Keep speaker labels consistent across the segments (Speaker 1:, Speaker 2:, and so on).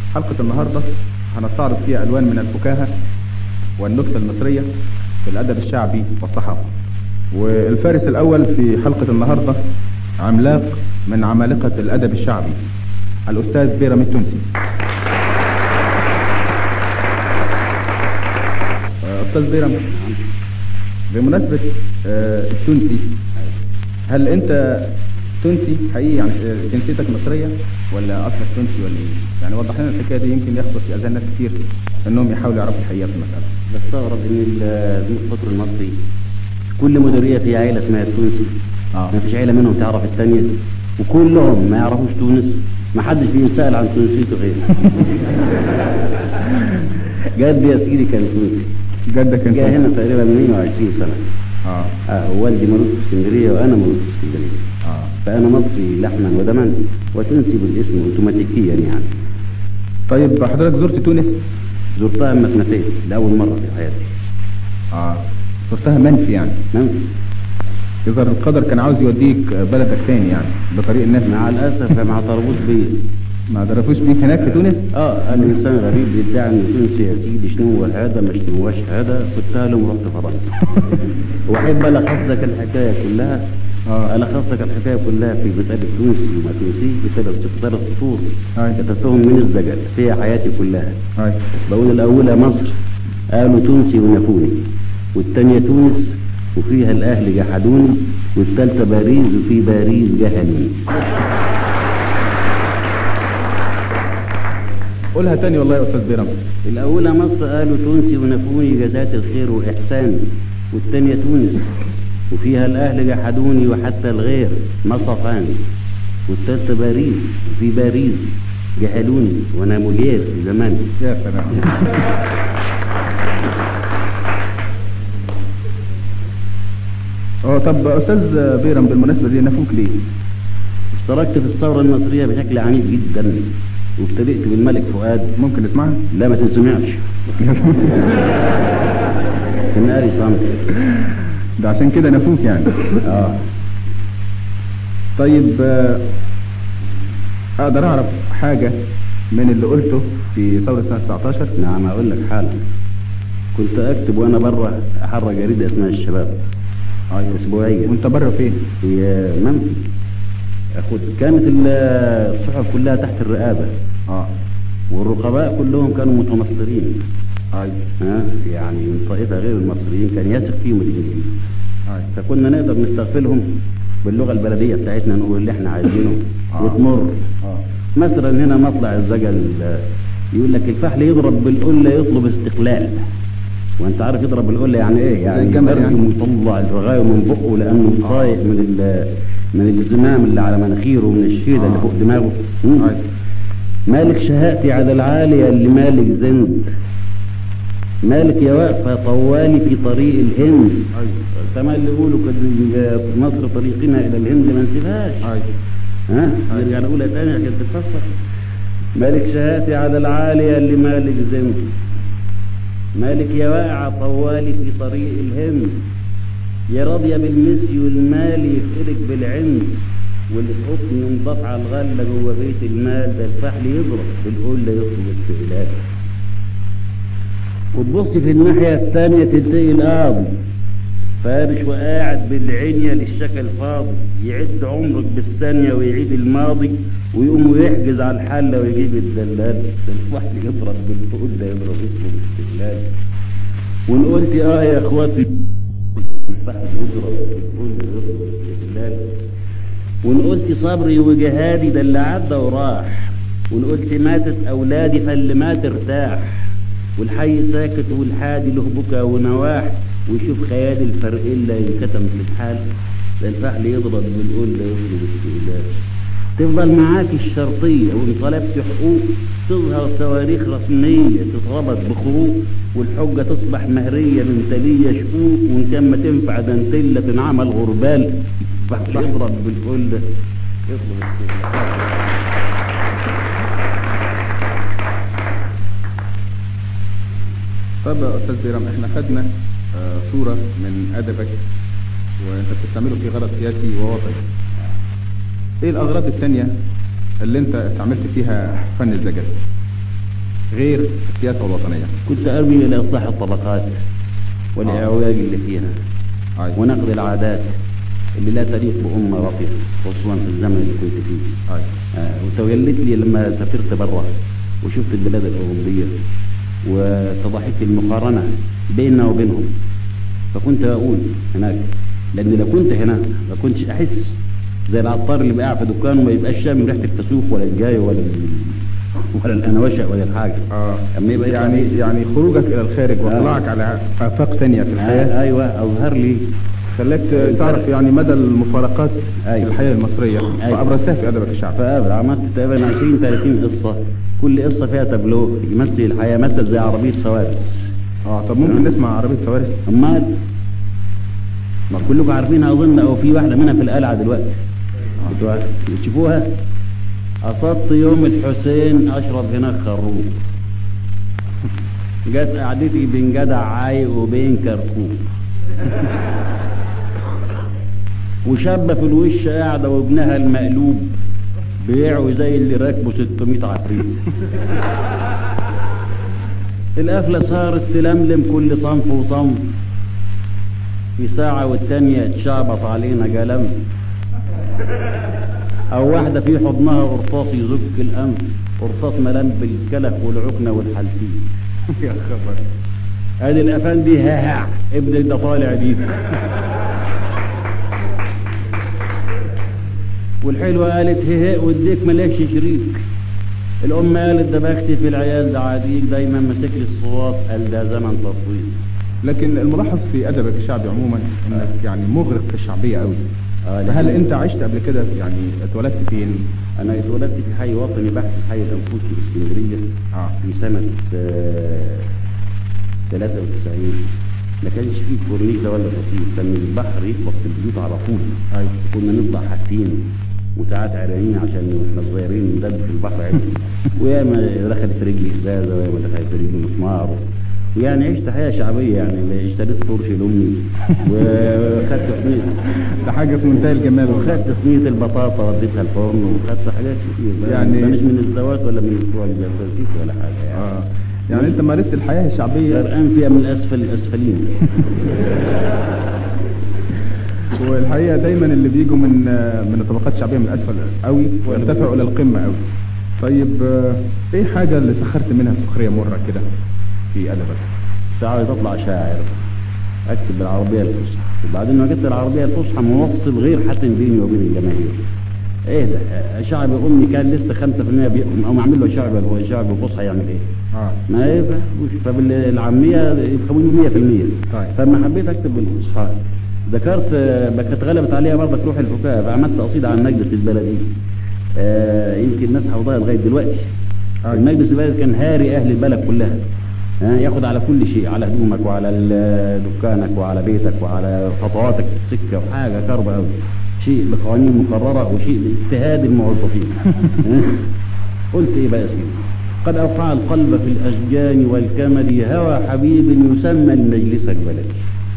Speaker 1: حلقة النهاردة هنستعرض فيها ألوان من الفكاهة والنكتة المصرية في الأدب الشعبي والصحافة والفارس الأول في حلقة النهاردة عملاق من عمالقة الأدب الشعبي الأستاذ بيرم التونسي أستاذ بيرم بمناسبة آه، التونسي هل أنت تونسي حقيقي يعني آه، جنسيتك مصرية ولا أصلك تونسي ولا إيه؟ يعني وضح لنا الحكاية دي يمكن يخطر في أذهان ناس كتير إنهم يحاولوا يعرفوا الحقيقة في المسألة.
Speaker 2: بستغرب ان ال- القطر المصري كل مديريه في عائله اسمها التونسي
Speaker 1: آه.
Speaker 2: ما فيش عيله منهم تعرف الثانيه وكلهم ما يعرفوش تونس ما حدش بيسال عن تونسيته غير جد يا سيدي كان تونسي
Speaker 1: جدك أنت
Speaker 2: جاء هنا تقريبا 120 سنه
Speaker 1: آه
Speaker 2: آه والدي مولود في اسكندريه وانا مولود في اسكندريه
Speaker 1: آه
Speaker 2: فانا مصري لحما ودما وتونسي بالاسم اوتوماتيكيا يعني
Speaker 1: طيب حضرتك زرت تونس؟
Speaker 2: زرتها اما سنتين لاول مره في حياتي
Speaker 1: آه زرتها منفي يعني
Speaker 2: منفي
Speaker 1: يظهر القدر كان عاوز يوديك بلدك تاني يعني بطريق الناس
Speaker 2: مع الاسف ما اعترفوش بيا
Speaker 1: ما درسوش بيك هناك في تونس؟
Speaker 2: اه الانسان غريب بيدعي انه تونسي يا سيدي شنو هو هذا مش هوش هذا قلت لهم رحت فرنسا واحب الخص لك الحكايه كلها
Speaker 1: آه.
Speaker 2: الخص لك الحكايه كلها في مساله تونسي وما تونسي بسبب ثلاث سطور
Speaker 1: هاي.
Speaker 2: كتبتهم من الزجل فيها حياتي كلها
Speaker 1: هاي
Speaker 2: بقول الاولى مصر قالوا تونسي ونفوني والثانيه تونس وفيها الاهل جحدوني والثالثه باريس وفي باريس جهلوني
Speaker 1: قولها تاني والله يا أستاذ بيرم
Speaker 2: الأولى مصر قالوا تونسي ونفوني جزات الخير وإحسان والتانية تونس وفيها الأهل جحدوني وحتى الغير مصفاني والتالتة باريس وفي باريس جهلوني وأنا مجير في زماني
Speaker 1: يا سلام اه طب استاذ بيرم بالمناسبه دي نفوك ليه؟
Speaker 2: اشتركت في الثورة المصرية بشكل عنيف جدا وابتدأت بالملك فؤاد
Speaker 1: ممكن نسمعها؟
Speaker 2: لا ما تنسمعش في ناري صمت
Speaker 1: ده عشان كده نفوك يعني
Speaker 2: اه
Speaker 1: طيب آه، اقدر اعرف حاجه من اللي قلته في ثوره سنه 19
Speaker 2: نعم اقول لك حالا كنت اكتب وانا بره احرى جريده اسمها الشباب
Speaker 1: ايوه
Speaker 2: اسبوعيه
Speaker 1: وانت بره فين؟
Speaker 2: في منفي أخد كانت ال- الصحف كلها تحت الرقابه
Speaker 1: اه
Speaker 2: والرقباء كلهم كانوا متمصرين
Speaker 1: ايوه
Speaker 2: ها يعني من طائفه غير المصريين كان يثق فيهم الانجليز
Speaker 1: ايوه
Speaker 2: فكنا نقدر نستغفلهم باللغه البلديه بتاعتنا نقول اللي احنا عايزينه
Speaker 1: آه.
Speaker 2: وتمر
Speaker 1: اه
Speaker 2: مثلا هنا مطلع الزجل آه، يقول لك الفحل يضرب بالقله يطلب استقلال وانت عارف يضرب بالقله يعني ايه يعني
Speaker 1: الجمل يعني.
Speaker 2: يترجم ويطلع الرغايه من بقه لانه
Speaker 1: آه.
Speaker 2: طايق من ال- من الزمام اللي على مناخيره ومن الشيده اللي
Speaker 1: آه.
Speaker 2: فوق دماغه مم.
Speaker 1: ايوه
Speaker 2: مالك شهقتي على العالية اللي مالك زند مالك يا واقفة طوالي في طريق الهند
Speaker 1: ايوه
Speaker 2: كما اللي يقولوا كده في مصر طريقنا إلى الهند ما نسيبهاش
Speaker 1: ايوه
Speaker 2: ها نرجع نقولها تاني عشان تتفسر مالك شهاتي على العالية اللي مالك زند مالك يا واقعة طوالي في طريق الهند يا راضية بالمسي والمال يفقرك بالعند والحكم ينضاف على الغلة جوه بيت المال ده الفحل يضرب بالقلة يطلب استقلال وتبص في الناحية الثانية تلتقي القاضي فارش وقاعد بالعنية للشكل فاضي يعد عمرك بالثانية ويعيد الماضي ويقوم ويحجز على الحلة ويجيب الدلال الفحل يضرب بالقلة يضرب يطلب استقلال وان قلت اه يا اخواتي الفحل يضرب بالقلة يطلب استقلال وان قلت صبري وجهادي ده اللي عدى وراح وان قلت ماتت اولادي فاللي مات ارتاح والحي ساكت والحادي له بكا ونواح ويشوف خيال الفرقلة ينكتم في الحال ده الفحل يضرب بالقلة يطلب استقلال تفضل معاك الشرطية وان طلبت حقوق تظهر صواريخ رسمية تتربط بخروق والحجة تصبح مهرية بمثالية شقوق وان كان ما تنفع دنتلة تنعمل غربال الفحل يضرب بالقلة يطلب استقلال
Speaker 1: طب يا استاذ بيرم احنا خدنا آه، صوره من ادبك وانت بتستعمله في غرض سياسي ووطني ايه الاغراض التانية اللي انت استعملت فيها فن الزجل غير السياسة الوطنية
Speaker 2: كنت أرمي إلى إصلاح الطبقات والإعوجاج اللي فيها
Speaker 1: أيوة.
Speaker 2: ونقد العادات اللي لا تليق بأمة راقية خصوصا في الزمن اللي كنت فيه
Speaker 1: أيوة.
Speaker 2: آه، وتولت لي لما سافرت برا وشفت البلاد الأوروبية واتضحت لي المقارنة بيننا وبينهم فكنت أقول هناك لأن لو كنت هنا ما كنتش أحس زي العطار اللي بقى في دكانه ما يبقاش شامم ريحة الفسوق ولا الجاي ولا ال... ولا الأنوشة ولا الحاجة
Speaker 1: آه.
Speaker 2: أما يبقى
Speaker 1: يعني يعني خروجك إلى الخارج وإطلاعك على آفاق تانية في الحياة
Speaker 2: آه، أيوة أظهر لي
Speaker 1: خلاك تعرف يعني مدى المفارقات
Speaker 2: أيوة.
Speaker 1: في الحياة المصرية
Speaker 2: أيوة.
Speaker 1: فأبرزتها في أدبك الشعبي
Speaker 2: فقابل عملت تقريبا 20 30 قصة كل قصة فيها تابلو يمثل الحياة مثل زي عربية سوارس
Speaker 1: اه طب ممكن نسمع عربية سوارس
Speaker 2: أمال ما كلكم عارفينها أظن أو في واحدة منها في القلعة دلوقتي بتوع- بتشوفوها أصبت يوم الحسين أشرف هناك خروف جت قعدتي بين جدع عايق وبين كركوب وشابة في الوش قاعدة وابنها المقلوب بيعوا زي اللي راكبه 600 عفريت القفلة صارت تلملم كل صنف وصنف في ساعة والتانية اتشعبط علينا قلم أو واحدة في حضنها قرطاس يزك الأنف قرطاس ملم بالكلف والعكنة والحلفين
Speaker 1: يا خبر
Speaker 2: ادي الافندي ها ها ابنك ده طالع بيك والحلوة قالت هي هي وديك مالكش شريك الأم قالت ده بختي في العيال ده عاديك دايما ماسك لي الصوات قال ده زمن تصويت
Speaker 1: لكن الملاحظ في أدبك الشعبي عموما إنك يعني مغرق في الشعبية قوي
Speaker 2: آه،
Speaker 1: فهل
Speaker 2: لكن-
Speaker 1: أنت عشت قبل كده يعني اتولدت فين؟
Speaker 2: أنا اتولدت في حي وطني بحث حي الأنفوسي في اسكندرية
Speaker 1: اه
Speaker 2: في سنة آه، 93 ما كانش فيه كورنيش ده ولا بسيط كان البحر يخبط في البيوت على طول
Speaker 1: أيوة.
Speaker 2: كنا نطلع حاجتين وساعات عرقانين عشان واحنا صغيرين ندب في البحر عادي وياما دخلت في رجلي ازازه وياما دخلت في رجلي مسمار ويعني عشت حياه شعبيه يعني اشتريت فرش لامي وخدت صينيه
Speaker 1: ده حاجة في منتهى الجمال
Speaker 2: وخدت صينيه البطاطا وديتها الفرن وخدت حاجات كتير
Speaker 1: يعني-
Speaker 2: يعني مش من الزواج ولا من بتوع الجوازيك ولا حاجه يعني
Speaker 1: اه يعني أنت مارست الحياة الشعبية
Speaker 2: غرقان فيها من اسفل الاسفلين
Speaker 1: والحقيقة دايما اللي بيجوا من من الطبقات الشعبية من أسفل قوي ويرتفعوا إلى القمة قوي طيب آه، إيه حاجة اللي سخرت منها سخرية مرة كده في أدبك؟
Speaker 2: عاوز اطلع شاعر اكتب بالعربيه الفصحى وبعدين ما جبت العربيه الفصحى موصل غير حسن بيني وبين الجماهير ايه ده آه، شعب امي كان لسه 5% بيقوم او اعمل له شعب هو شعب فصحى يعمل ايه
Speaker 1: اه
Speaker 2: ما يفهموش فبالعاميه يفهموني 100%
Speaker 1: طيب.
Speaker 2: فلما حبيت اكتب بالفصحى ذكرت آه، ما كانت غلبت عليها برضك روح الفكاهه فعملت قصيده عن نجدة البلدي آه يمكن الناس حافظاها لغايه دلوقتي
Speaker 1: أيوة.
Speaker 2: المجلس البلد كان هاري اهل البلد كلها ها، ياخد على كل شيء على هدومك وعلى ال- دكانك وعلى بيتك وعلى خطواتك في السكه وحاجه كربه قوي شيء بقوانين مقرره وشيء باجتهاد الموظفين ها؟ قلت ايه بقى يا سيدي قد اوقع القلب في الاشجان والكمد هوى حبيب يسمى المجلس البلدي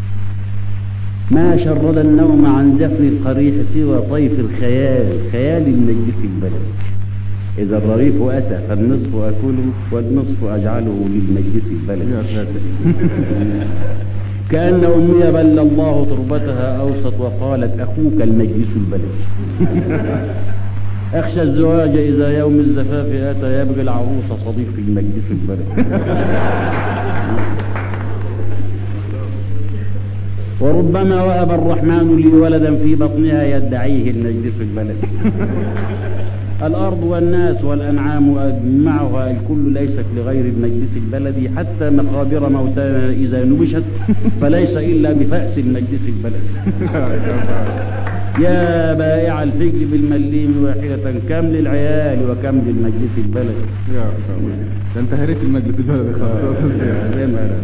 Speaker 2: ما شرد النوم عن جفن القريح سوى طيف الخيال خيال المجلس البلدي إذا الرغيف أتى فالنصف أكله والنصف أجعله للمجلس البلدي
Speaker 1: يا ساتر
Speaker 2: كأن أمي بل الله تربتها أوسط وقالت أخوك المجلس البلدي أخشى الزواج إذا يوم الزفاف أتى يبغي العروس صديق المجلس البلدي وربما وهب الرحمن لي ولدا في بطنها يدعيه المجلس البلدي الأرض والناس والأنعام أجمعها الكل ليست لغير المجلس البلدي حتى مقابر موتانا إذا نبشت فليس إلا بفأس المجلس البلدي يا بائع الفجل بالمليم واحدة كم للعيال وكم للمجلس البلدي
Speaker 1: يا خبر. ده انت هريت المجلس البلدي خلاص
Speaker 2: زي ما أنا.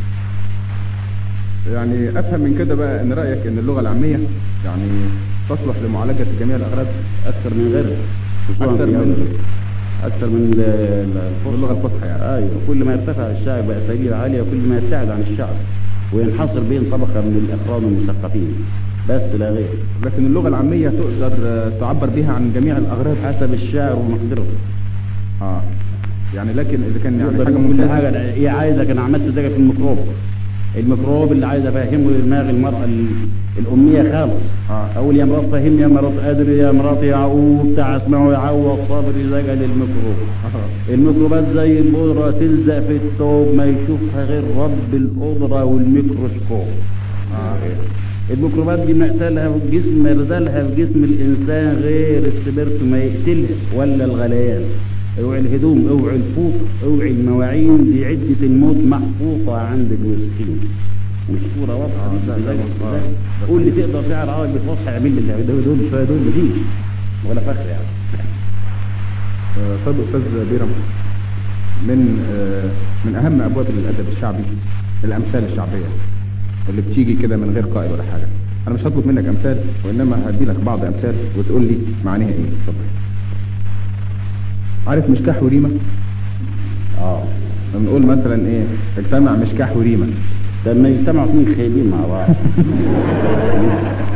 Speaker 1: يعني افهم من كده بقى ان رايك ان اللغه العاميه يعني تصلح لمعالجه جميع الاغراض
Speaker 2: أكثر من غيرها خصوصاً
Speaker 1: أكثر
Speaker 2: في
Speaker 1: من-
Speaker 2: أول. أكثر من ال- ال-
Speaker 1: اللغة الفصحى يعني.
Speaker 2: أيوة كل ما ارتفع الشعب بأساليب عالية وكل ما يبتعد عن الشعب وينحصر بين طبقة من الأفراد المثقفين بس لا غير
Speaker 1: لكن اللغه العاميه تقدر آه، تعبر بها عن جميع الاغراض
Speaker 2: حسب الشاعر ومقدرته
Speaker 1: اه يعني لكن اذا كان يعني
Speaker 2: يقدر
Speaker 1: حاجه
Speaker 2: يقول كل
Speaker 1: ممتازه
Speaker 2: حاجه ايه عايزك انا عملت ده في الميكروب الميكروب اللي عايز افهمه دماغ المراه ال- الاميه خالص
Speaker 1: آه.
Speaker 2: اقول يا مرات فهمني يا مرات قادر يا مرات يعقوب بتاع اسمعوا يعوض صبري زجل الميكروب الميكروبات زي البودرة تلزق في الثوب ما يشوفها غير رب القدرة والميكروسكوب الميكروبات دي مقتلها في الجسم مرزلها في جسم الإنسان غير السبرت ما يقتلها ولا الغليان اوعي الهدوم اوعي الفوط اوعي المواعين دي عدة الموت محفوظة عند المسكين مش صورة واضحة
Speaker 1: آه، ده- ده-
Speaker 2: بالظبط.
Speaker 1: آه.
Speaker 2: قول لي تقدر تعرف عربي بالفصحى اعمل لي اللي دول دول دول مفيش ولا فخر يعني
Speaker 1: آه، طب استاذ بيرم من آه، من اهم ابواب الادب الشعبي الامثال الشعبيه اللي بتيجي كده من غير قائل ولا حاجه انا مش هطلب منك امثال وانما هدي لك بعض امثال وتقول لي معناها ايه اتفضل عارف مشكاح وريمه
Speaker 2: اه
Speaker 1: لما نقول مثلا ايه اجتمع مشكاح وريمه
Speaker 2: لما يجتمعوا اثنين خايبين مع بعض